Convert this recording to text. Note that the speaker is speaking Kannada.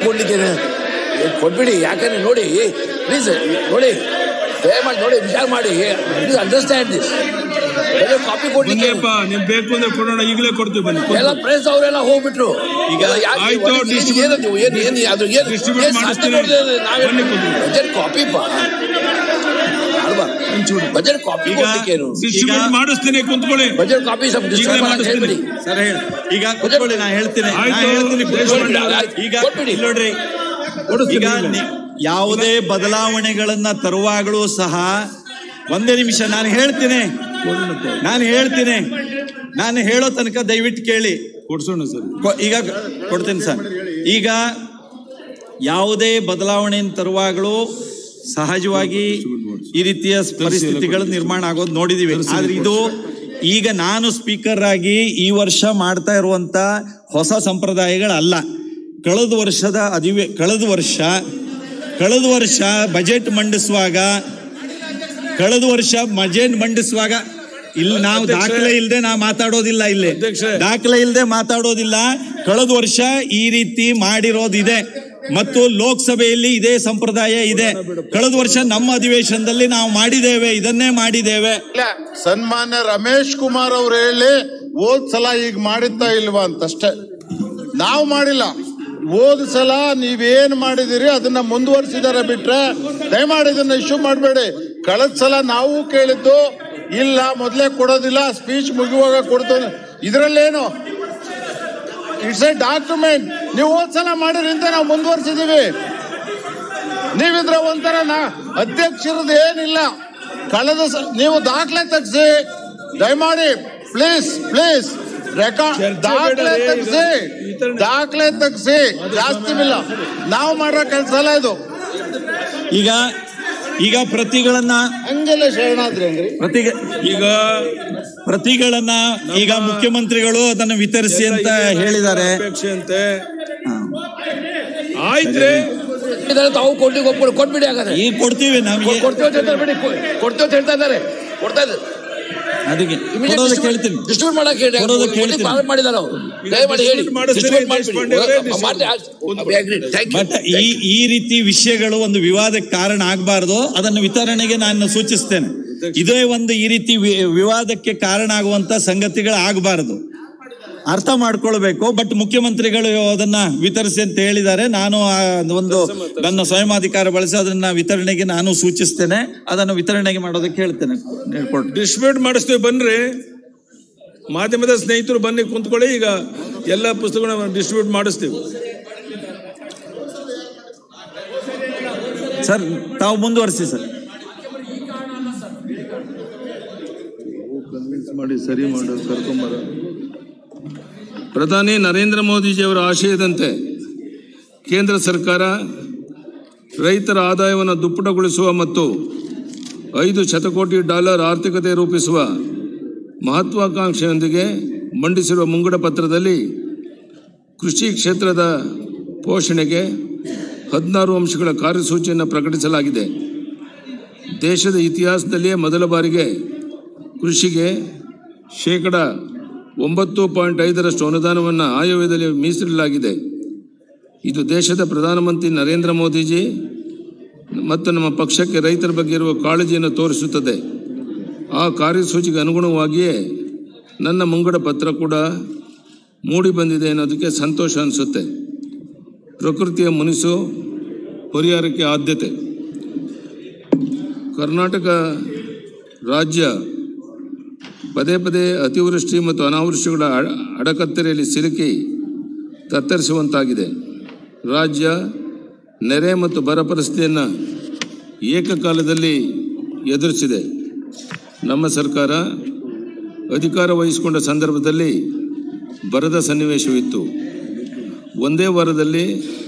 ಕೊಡ್ಲಿಕ್ಕೆ ಕೊಟ್ಬಿಡಿ ಯಾಕಂದ್ರೆ ನೋಡಿ ಪ್ಲೀಸ್ ನೋಡಿ ದಯಮಾಡಿ ನೋಡಿ ವಿಚಾರ ಮಾಡಿ ಪ್ಲೀಸ್ ಅಂಡರ್ಸ್ಟ್ಯಾಂಡ್ ದಿಸ್ ಕಾಪಿ ಕೊಡ್ಲಿಕ್ಕೆ ಬಂದೆಪ್ಪ ನಿಮ್ ಬೇಕು ಅಂದ್ರೆ ಕೊಡೋಣ ಈಗಲೇ ಕೊಡ್ತೀವಿ ಬನ್ನಿ ಎಲ್ಲ ಪ್ರೆಸ್ ಅವರೆಲ್ಲ ಹೋಗ್ಬಿಟ್ರು ಈಗ ಯಾಕೆ ಆಯ್ತು, ಏನು- distribute- ಏನು ನೀವು ಏನು ಏನು ಅದು ಏನು distribute ಏನು ಸಾಧ್ಯ ಮಾಡಿಸ್ತೀನಿ. ಮಾಡಿದ್ರೆ ನಾವೇ ಬನ್ನಿ ಕೊಡಿ. ಬಜೆಟ್ ಕಾಪಿ ಪಾ ಅಲ್ವಾ ಬಜೆಟ್ ಕಾಪಿ ಈಗ- ಕೊಡ್ಲಿಕ್ಕೇನು ಡಿಸ್ಟ್ರಿಬ್ಯೂಟ್ ಮಾಡಿಸ್ತೀನಿ ಕುಂತ್ಕೊಳ್ಳಿ ಬಜೆಟ್ ಕಾಪಿ ಸ್ವಲ್ಪ ಈಗಲೇ ಡಿಸ್ಟ್ರಿಬ್ಯೂಟ್ ಮಾಡಕ್ಕೆ ಮಾಡಿಸ್ತೀನಿ. ಹೇಳ್ಬಿಡಿ ಸರ್ ಹೇಳಿ ಈಗ ಕೂತ್ಕೊಳ್ಳಿ ನಾ ಹೇಳ್ತೀನಿ ನಾ ಆಯ್ತು. ಹೇಳ್ತೀನಿ ಕೂತ್ಕೊಳ್ಳಿ. ಆಯ್ತು. ಈಗ ಕೊಟ್ಬಿಡಿ. ಇಲ್ಲಿ ನೋಡ್ರಿ ಕೊಡಿಸ್ತೀನಿ ಈಗ ಈಗಲೇ. ನಿ- ಯಾವುದೇ ಬದಲಾವಣೆಗಳನ್ನ ತರುವಾಗಲೂ ಸಹ ಒಂದೇ ನಿಮಿಷ ನಾನು ಹೇಳ್ತೀನಿ ನಾನು ಹೇಳ್ತೀನಿ ನಾನು ಹೇಳೋ ತನಕ ದಯವಿಟ್ಟು ಕೇಳಿ ಕೊಡ್ಸೋಣ ಸರ್ ಕೊ- ಈಗ ಕೊಡ್ತೀನಿ ಸರ್ ಈಗ ಯಾವುದೇ ಬದಲಾವಣೆಯನ್ನು ತರುವಾಗಲೂ ಸಹಜವಾಗಿ ಈ ರೀತಿಯ ಪರಿಸ್ಥಿತಿಗಳು ನಿರ್ಮಾಣ ಆಗೋದು ನೋಡಿದೀವಿ ಆದ್ರೆ ಇದು ಈಗ ನಾನು ಸ್ಪೀಕರ್ ಆಗಿ ಈ ವರ್ಷ ಮಾಡ್ತಾ ಇರುವಂತ ಹೊಸ ಸಂಪ್ರದಾಯಗಳಲ್ಲ ಕಳೆದ ವರ್ಷದ ಅಧಿವೇ ಕಳೆದ ವರ್ಷ ಕಳೆದ ವರ್ಷ ಬಜೆಟ್ ಮಂಡಿಸುವಾಗ ಕಳೆದ ವರ್ಷ ಬಜೆಟ್ ಮಂಡಿಸುವಾಗ ಇಲ್ಲಿ ನಾವು ದಾಖಲೆ ಇಲ್ಲದೆ ನಾವು ಮಾತಾಡೋದಿಲ್ಲ ಇಲ್ಲಿ ಅಧ್ಯಕ್ಷರೇ. ದಾಖಲೆ ಇಲ್ಲದೆ ಮಾತಾಡೋದಿಲ್ಲ ಕಳೆದ ವರ್ಷ ಈ ರೀತಿ ಮಾಡಿರೋದಿದೆ ಮತ್ತು ಲೋಕಸಭೆಯಲ್ಲಿ ಇದೇ ಸಂಪ್ರದಾಯ ಇದೆ ಕಳೆದ ವರ್ಷ ನಮ್ಮ ಅಧಿವೇಶನದಲ್ಲಿ ನಾವು ಮಾಡಿದ್ದೇವೆ ಇದನ್ನೇ ಮಾಡಿದ್ದೇವೆ ಇಲ್ಲ ಸನ್ಮಾನ್ಯ ರಮೇಶ್ ಕುಮಾರ್ ಅವ್ರು ಹೇಳಿ ಹೋದ್ ಸಲ ಈಗ ಮಾಡಿದ್ದ ಇಲ್ವಾ ಅಂತಷ್ಟೇ ನಾವು ಮಾಡಿಲ್ಲ ಹೋದ್ ಸಲ ನೀವೇನ್ ಮಾಡಿದಿರಿ ಅದನ್ನ ಮುಂದುವರಿಸಿದಾರೆ ಬಿಟ್ರೆ ದಯಮಾಡಿ ಇದನ್ನ ಇಶ್ಯೂ ಮಾಡಬೇಡಿ ಕಳೆದ ಸಲ ನಾವು ಕೇಳಿದ್ದು ಇಲ್ಲ ಮೊದಲೇ ಕೊಡೋದಿಲ್ಲ ಸ್ಪೀಚ್ ಮುಗಿಯುವಾಗ ಕೊಡ್ತು ಇದರಲ್ಲೇನು ಇಟ್ಸ್ ಎ ಡಾಕ್ಯುಮೆಂಟ್ ನೀವು ಹೋದ್ ಸಲ ಮಾಡಿರಿ ಅಂತ ನಾವು ಮುಂದುವರಿಸಿದೀವಿ ನೀವಿದ್ರೆ ಒಂಥರ ನಾ ಅಧ್ಯಕ್ಷರದ್ದು ಏನಿಲ್ಲ ಕಳೆದ ಸ- ನೀವು ದಾಖಲೆ ತೆಗ್ಸಿ ದಯಮಾಡಿ ಪ್ಲೀಸ್ ಪ್ಲೀಸ್ ರೆಕಾರ್ಡ್ ಚರ್ಚೆ ದಾಖಲೆ ಬೇಡ, ತೆಗ್ಸಿ ಈ ತರ- ದಾಖಲೆ ತೆಗ್ಸಿ ಜಾಸ್ತಿ ಇಲ್ಲ ನಾವು ಮಾಡೋ ಕೆಲಸ ಅಲ್ಲ ಇದು ಈಗ ಈಗ ಪ್ರತಿಗಳನ್ನ ಹಂಗೆಲ್ಲ ಶರಣಾದ್ರಿ ಹಂಗ್ರಿ ಪ್ರತಿಗೆ ಈಗ ಪ್ರತಿಗಳನ್ನ ಈಗ ಮುಖ್ಯಮಂತ್ರಿಗಳು ಅದನ್ನು ವಿತರಿಸಿ ಅಂತ ಹೇಳಿದ್ದಾರೆ ಅಪೇಕ್ಷೆ ಅಂತೆ ಆಯ್ತ್ರಿ ಇದನ್ನ ತಾವು ಕೊಡ್ಲಿಕ್ಕೆ ಒಪ್ಕೊಂಡು ಕೊಟ್ಬಿಡಿ ಹಾಗಾದ್ರೆ ಈಗ ಕೊಡ್ತೀವಿ ನಮಗೆ ಕೊಡ್ತೇವೆ ಅಂತ ಹೇಳ್ತಾರೆ ಬಿಡಿ ಕೊಡ್ತೇವೆ ಅಂತ ಹೇಳ್ತಾ ಇದ್ದಾರೆ ಕೊಡ್ತಾ ಇದ್ದಾರೆ ಅದಕ್ಕೆ ಕೊಡೋದಕ್ಕೆ ಹೇಳ್ತೀನಿ ಡಿಸ್ಟ್ರಿಬ್ಯೂಟ್ ಮಾಡಕ್ಕೆ ಹೇಳಿ ಕೊಡೋದಕ್ಕೆ ಹೇಳ್ತೀನಿ. ಪ್ರಾರಂಭ ಮಾಡಿದ್ದಾರೆ ಅವರು ಈಗ ದಯಮಾಡಿ ಹೇಳಿ distribute ಮಾಡಿಸ್ತೀನಿ, Distribute ಮಾಡ್ಬಿಡಿ. ದೇಶಪಾಂಡೆ ಅವರೇ ಮಾಡಿ, distribute. I agree. Thank you. But ಈ ಈ ರೀತಿ ವಿಷಯಗಳು ಒಂದು ವಿವಾದಕ್ಕೆ ಕಾರಣ ಆಗಬಾರ್ದು ಅದನ್ನು ವಿತರಣೆಗೆ ನಾನು ಸೂಚಿಸ್ತೇನೆ ಇದೇ ಒಂದು ಈ ರೀತಿ ವಿ- ವಿವಾದಕ್ಕೆ ಕಾರಣ ಆಗುವಂತ ಸಂಗತಿಗಳು ಆಗಬಾರದು ಅರ್ಥ ಮಾಡ್ಕೊಳ್ಬೇಕು ಬಟ್ ಮುಖ್ಯಮಂತ್ರಿಗಳು ಅದನ್ನ ವಿತರಿಸಿ ಅಂತ ಹೇಳಿದ್ದಾರೆ ನಾನು ಆ ಒಂದು ನನ್ನ ಸ್ವಯಮಾಧಿಕಾರ ಬಳಸಿ ಅದನ್ನ ವಿತರಣೆಗೆ ನಾನು ಸೂಚಿಸ್ತೇನೆ ಅದನ್ನು ವಿತರಣೆಗೆ ಮಾಡೋದಕ್ಕೆ ಹೇಳ್ತೇನೆ ಹೇಳ್ಕೊಟ್ಟು ಡಿಸ್ಟ್ರಿಬ್ಯೂಟ್ ಮಾಡಿಸ್ತೀವಿ ಬನ್ರಿ ಮಾಧ್ಯಮದ ಸ್ನೇಹಿತರು ಬನ್ನಿ ಕುಂತ್ಕೊಳ್ಳಿ ಈಗ ಎಲ್ಲ ಪುಸ್ತಕಗಳನ್ನ ಡಿಸ್ಟ್ರಿಬ್ಯೂಟ್ ಮಾಡಿಸ್ತೀವಿ ಸರ್ ತಾವು ಮುಂದುವರಿಸಿ ಸರ್ ಮಾಡಿ ಸರಿ ಮಾಡು ಕರ್ಕೊಂಬರ ಪ್ರಧಾನಿ ನರೇಂದ್ರ ಮೋದಿಜಿಯವರ ಆಶಯದಂತೆ ಕೇಂದ್ರ ಸರ್ಕಾರ ರೈತರ ಆದಾಯವನ್ನು ದುಪ್ಪಟಗೊಳಿಸುವ ಮತ್ತು ಐದು ಶತಕೋಟಿ ಡಾಲರ್ ಆರ್ಥಿಕತೆ ರೂಪಿಸುವ ಮಹತ್ವಾಕಾಂಕ್ಷೆಯೊಂದಿಗೆ ಮಂಡಿಸಿರುವ ಮುಂಗಡ ಪತ್ರದಲ್ಲಿ ಕೃಷಿ ಕ್ಷೇತ್ರದ ಪೋಷಣೆಗೆ ಹದಿನಾರು ಅಂಶಗಳ ಕಾರ್ಯಸೂಚಿಯನ್ನು ಪ್ರಕಟಿಸಲಾಗಿದೆ ದೇಶದ ಇತಿಹಾಸದಲ್ಲಿಯೇ ಮೊದಲ ಬಾರಿಗೆ ಕೃಷಿಗೆ ಶೇಕಡ ಒಂಬತ್ತು ಪಾಯಿಂಟ್ ಐದರಷ್ಟು ಅನುದಾನವನ್ನು ಆಯವ್ಯಯದಲ್ಲಿ ಮೀಸಲಿಡಲಾಗಿದೆ ಇದು ದೇಶದ ಪ್ರಧಾನಮಂತ್ರಿ ನರೇಂದ್ರ ಮೋದಿಜಿ ಮತ್ತು ನಮ್ಮ ಪಕ್ಷಕ್ಕೆ ರೈತರ ಬಗ್ಗೆ ಇರುವ ಕಾಳಜಿಯನ್ನು ತೋರಿಸುತ್ತದೆ ಆ ಕಾರ್ಯಸೂಚಿಗೆ ಅನುಗುಣವಾಗಿಯೇ ನನ್ನ ಮುಂಗಡ ಪತ್ರ ಕೂಡ ಮೂಡಿ ಬಂದಿದೆ ಅನ್ನೋದಕ್ಕೆ ಸಂತೋಷ ಅನಿಸುತ್ತೆ ಪ್ರಕೃತಿಯ ಮುನಿಸು ಪರಿಹಾರಕ್ಕೆ ಆದ್ಯತೆ ಕರ್ನಾಟಕ ರಾಜ್ಯ ಪದೇ ಪದೇ ಅತಿವೃಷ್ಟಿ ಮತ್ತು ಅನಾವೃಷ್ಟಿಗಳ ಅಡ- ಅಡಕತ್ತರೆಯಲ್ಲಿ ಸಿಲುಕಿ ತತ್ತರಿಸುವಂತಾಗಿದೆ ರಾಜ್ಯ ನೆರೆ ಮತ್ತು ಬರ ಪರಿಸ್ಥಿತಿಯನ್ನು ಏಕಕಾಲದಲ್ಲಿ ಎದುರಿಸಿದೆ ನಮ್ಮ ಸರ್ಕಾರ ಅಧಿಕಾರ ವಹಿಸಿಕೊಂಡ ಸಂದರ್ಭದಲ್ಲಿ ಬರದ ಸನ್ನಿವೇಶವಿತ್ತು ಒಂದೇ ವಾರದಲ್ಲಿ